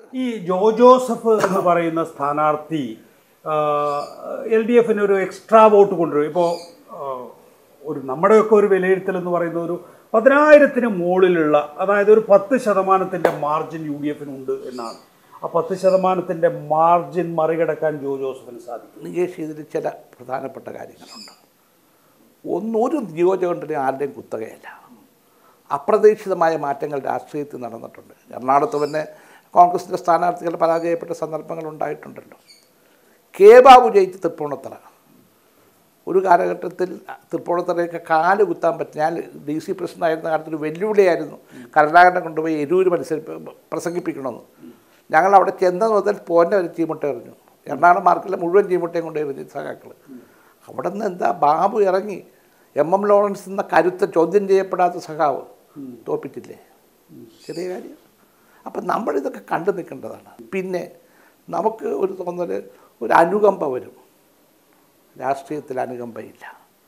ഈ ജോ ജോസഫ് എന്ന് പറയുന്ന സ്ഥാനാർത്ഥി എൽ ഡി എഫിന് ഒരു എക്സ്ട്രാ വോട്ട് കൊണ്ടുവരും ഇപ്പോൾ ഒരു നമ്മുടെയൊക്കെ ഒരു വിലയിരുത്തൽ എന്ന് പറയുന്ന ഒരു പതിനായിരത്തിന് മുകളിലുള്ള അതായത് ഒരു പത്ത് ശതമാനത്തിൻ്റെ മാർജിൻ യു ഡി എഫിനുണ്ട് എന്നാണ് ആ പത്ത് ശതമാനത്തിൻ്റെ മാർജിൻ മറികടക്കാൻ ജോ ജോസഫിന് സാധിക്കും നികേഷ് ഇതിൽ ചില പ്രധാനപ്പെട്ട കാര്യങ്ങളുണ്ട് ഒന്ന് ഒരു നിയോജകമണ്ഡലം ആരുടെയും കുത്തകയല്ല അപ്രതീക്ഷിതമായ മാറ്റങ്ങൾ രാഷ്ട്രീയത്തിൽ നടന്നിട്ടുണ്ട് എറണാകുളത്ത് തന്നെ കോൺഗ്രസിൻ്റെ സ്ഥാനാർത്ഥികൾ പരാജയപ്പെട്ട സന്ദർഭങ്ങൾ ഉണ്ടായിട്ടുണ്ടല്ലോ കെ ബാബു ജയിച്ച് തൃപ്പൂണിത്തറ ഒരു കാലഘട്ടത്തിൽ തൃപ്പൂണിത്തറയൊക്കെ കാല് കുത്താൻ പറ്റും ഞാൻ ഡി സി പ്രസിഡൻ്റായിരുന്ന കാലത്ത് ഒരു വെല്ലുവിളിയായിരുന്നു കരുണാകരനെ കൊണ്ടുപോയി എരൂര് മത്സരി പ്രസംഗിപ്പിക്കണമെന്ന് ഞങ്ങൾ അവിടെ ചെന്ന മുതൽ പോന്നെ ഒരു ചീമുട്ട എറിഞ്ഞു എറണാകുളം മാർക്കിലെ മുഴുവൻ ചീമുട്ടയും കൊണ്ട് എറിഞ്ഞു സഖാക്കൾ അവിടെ നിന്ന് എന്താ ബാബു ഇറങ്ങി എം എം ലോറൻസ് എന്ന കരുത്ത് ചോദ്യം ചെയ്യപ്പെടാത്ത സഖാവ് തോപ്പിച്ചില്ലേ ചെറിയ കാര്യം അപ്പം നമ്മളിതൊക്കെ കണ്ടു നിൽക്കേണ്ടതാണ് പിന്നെ നമുക്ക് ഒരു തോന്നൽ ഒരു അനുകമ്പ വരും രാഷ്ട്രീയത്തിൽ അനുകമ്പയില്ല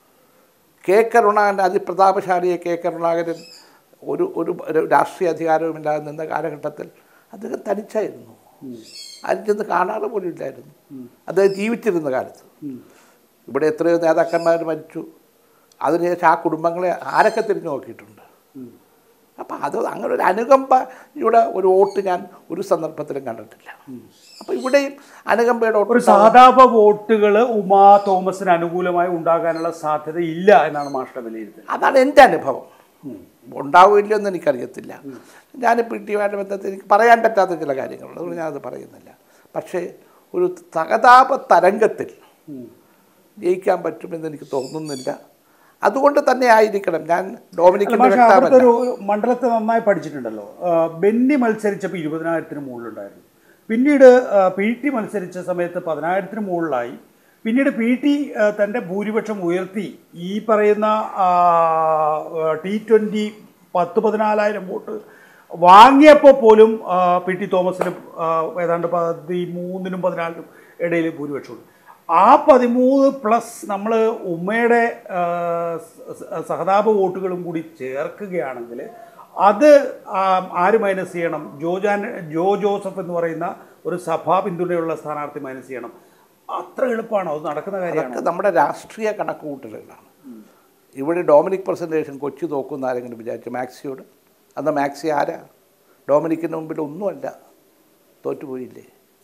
കെ കരുണാകരൻ അതിപ്രതാപശാലിയെ കെ കരുണാകരൻ ഒരു ഒരു ഒരു രാഷ്ട്രീയ അധികാരവുമില്ലാതെ നിന്ന കാലഘട്ടത്തിൽ അദ്ദേഹം തനിച്ചായിരുന്നു ആരും ചെന്ന് കാണാറ് പോലും ഇല്ലായിരുന്നു അദ്ദേഹം ജീവിച്ചിരുന്ന കാലത്ത് ഇവിടെ എത്രയോ നേതാക്കന്മാർ മരിച്ചു അതിനുശേഷം ആ കുടുംബങ്ങളെ ആരൊക്കെ തിരിഞ്ഞു നോക്കിയിട്ടുണ്ട് അപ്പം അത് അങ്ങനെ ഒരു അനുകമ്പ ഇവിടെ ഒരു വോട്ട് ഞാൻ ഒരു സന്ദർഭത്തിലും കണ്ടിട്ടില്ല അപ്പം ഇവിടെയും അനുകമ്പയുടെ ഒരു വോട്ട് സാധാരണ വോട്ടുകൾ ഉമാ തോമസിന് അനുകൂലമായി ഉണ്ടാകാനുള്ള സാധ്യത ഇല്ല എന്നാണ് മാഷ്ട വിലയിരുത്തൽ അതാണ് എൻ്റെ അനുഭവം ഉണ്ടാവില്ലോ എന്ന് എനിക്കറിയത്തില്ല ഞാൻ പി ടിയുമായിട്ട് ബന്ധത്തിൽ എനിക്ക് പറയാൻ പറ്റാത്ത ചില കാര്യങ്ങളുണ്ട് അതുകൊണ്ട് ഞാനത് പറയുന്നില്ല പക്ഷേ ഒരു തകതാപ തരംഗത്തിൽ ജയിക്കാൻ പറ്റുമെന്ന് എനിക്ക് തോന്നുന്നില്ല അതുകൊണ്ട് തന്നെ ആയിരിക്കണം ഞാൻ ഡോമിനിക്കിൻ്റെ പക്ഷേ അവിടുത്തെ വ്യക്താവല്ല ഒരു ഒരു മണ്ഡലത്തെ നന്നായി പഠിച്ചിട്ടുണ്ടല്ലോ ആ, ബെന്നി മത്സരിച്ചപ്പോൾ ഇരുപതിനായിരത്തിന് മുകളിലുണ്ടായിരുന്നു പിന്നീട് ആ, പി ടി മത്സരിച്ച സമയത്ത് പതിനായിരത്തിന് മുകളിലായി പിന്നീട് പി ടി ആ, തൻ്റെ ഭൂരിപക്ഷം ഉയർത്തി ഈ പറയുന്ന ടി ട്വൻ്റി പത്ത് പതിനാലായിരം വോട്ട് വാങ്ങിയപ്പോൾ പോലും ആ, പി ടി തോമസിന് ആ, ഏതാണ്ട് പതിമൂന്നിനും പതിനാലിനും ഇടയിൽ ഭൂരിപക്ഷമുണ്ട് ആ പതിമൂന്ന് പ്ലസ് നമ്മൾ ഉമ്മയുടെ ആ, സ- സഹതാപ വോട്ടുകളും കൂടി ചേർക്കുകയാണെങ്കിൽ അത് ആ, ആര് മൈനസ് ചെയ്യണം ജോജാൻ ജോ ജോസഫ് എന്ന് പറയുന്ന ഒരു സഭാ പിന്തുണയുള്ള സ്ഥാനാർത്ഥി മൈനസ് ചെയ്യണം അത്ര എളുപ്പമാണോ അത് നടക്കുന്ന കാര്യമാണ് അതൊക്കെ നമ്മുടെ രാഷ്ട്രീയ കണക്കുകൂട്ടലുകളാണ് ഇവിടെ ഡൊമിനിക് പ്രസൻറ്റേഷൻ കൊച്ചു നോക്കുന്ന ആരെങ്കിലും വിചാരിച്ചു മാക്സിയോട് അന്ന് മാക്സി ആരാ ഡൊമിനിക്കിന് മുമ്പിൽ ഒന്നുമല്ല തോറ്റുപോയില്ലേ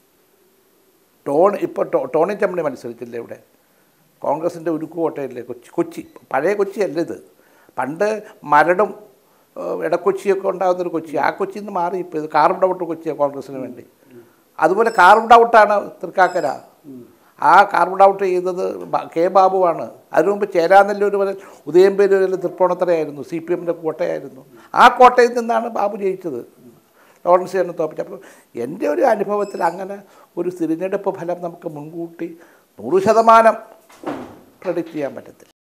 ടോൺ ഇപ്പോൾ ടോ ടോണി ചമ്മണി മത്സരിച്ചില്ലേ ഇവിടെ കോൺഗ്രസിൻ്റെ ഉരുക്കു കോട്ടയല്ലേ കൊച്ചി കൊച്ചി പഴയ കൊച്ചിയല്ല ഇത് പണ്ട് മരടും ഏഹ്, ഇടക്കൊച്ചിയൊക്കെ ഉണ്ടാകുന്നൊരു കൊച്ചി ആ കൊച്ചിയിൽ നിന്ന് മാറി ഇപ്പോൾ ഇത് കാർഡ് ഔട്ട് കൊച്ചിയാണ് കോൺഗ്രസിന് വേണ്ടി അതുപോലെ കാർഡ് ഔട്ടാണ് തൃക്കാക്കര ആ കാർഡ് ഔട്ട് ചെയ്തത് ബ- കെ ബാബുവാണ് അതിനു മുമ്പ് ചേരാനെല്ലൂർ വരെ ഉദയംപേരൂരിൽ തൃപ്പൂണിത്തറയായിരുന്നു സി പി എമ്മിൻ്റെ കോട്ടയായിരുന്നു ആ കോട്ടയിൽ നിന്നാണ് ബാബു ജയിച്ചത് ലോറൻസ് ചേട്ടൻ തോപ്പിച്ചു അപ്പോൾ എൻ്റെ ഒരു അനുഭവത്തിൽ അങ്ങനെ ഒരു തിരഞ്ഞെടുപ്പ് ഫലം നമുക്ക് മുൻകൂട്ടി നൂറ് ശതമാനം പ്രഡിക്റ്റ് ചെയ്യാൻ പറ്റത്തില്ല